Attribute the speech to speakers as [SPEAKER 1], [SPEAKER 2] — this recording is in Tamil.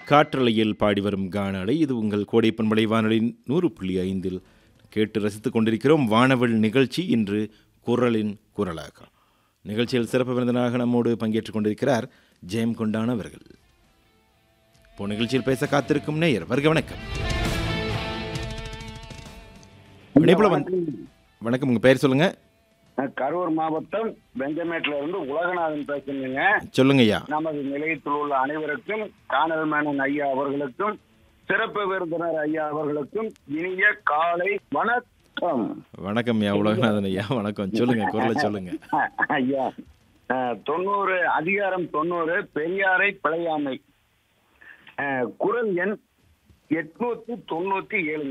[SPEAKER 1] காற்றலையில் பாடி வரும் கானாலை இது உங்கள் கோடை பண்பலை வானொலியின் நூறு புள்ளி ஐந்தில் கேட்டு ரசித்துக் கொண்டிருக்கிறோம் வானவள் நிகழ்ச்சி இன்று குரலின் குரலாக நிகழ்ச்சியில் சிறப்பு விருந்தினராக நம்மோடு பங்கேற்றுக் கொண்டிருக்கிறார் ஜெயம் கொண்டான் அவர்கள் இப்போ நிகழ்ச்சியில் பேச காத்திருக்கும் நேயர் வருக வணக்கம் இணைப்புல வந்து வணக்கம் உங்க பெயர் சொல்லுங்க
[SPEAKER 2] நான் கரூர் மாவட்டம் வெங்கமேட்ல இருந்து உலகநாதன் பேசுறேங்க
[SPEAKER 1] சொல்லுங்க ஐயா
[SPEAKER 2] நமது நிலையத்தில் உள்ள அனைவருக்கும் காணல் மேனன் ஐயா அவர்களுக்கும் சிறப்பு விருந்தினர் ஐயா அவர்களுக்கும் இனிய காலை வணக்கம்
[SPEAKER 1] வணக்கம் ஐயா உலகநாதன் ஐயா வணக்கம் சொல்லுங்க குரலை சொல்லுங்க
[SPEAKER 2] ஐயா அஹ், தொண்ணூறு அதிகாரம் தொண்ணூறு பெரியாரை பிழையாமை அஹ், குரல் எண் எட்நூத்தி தொண்ணூத்தி ஏழு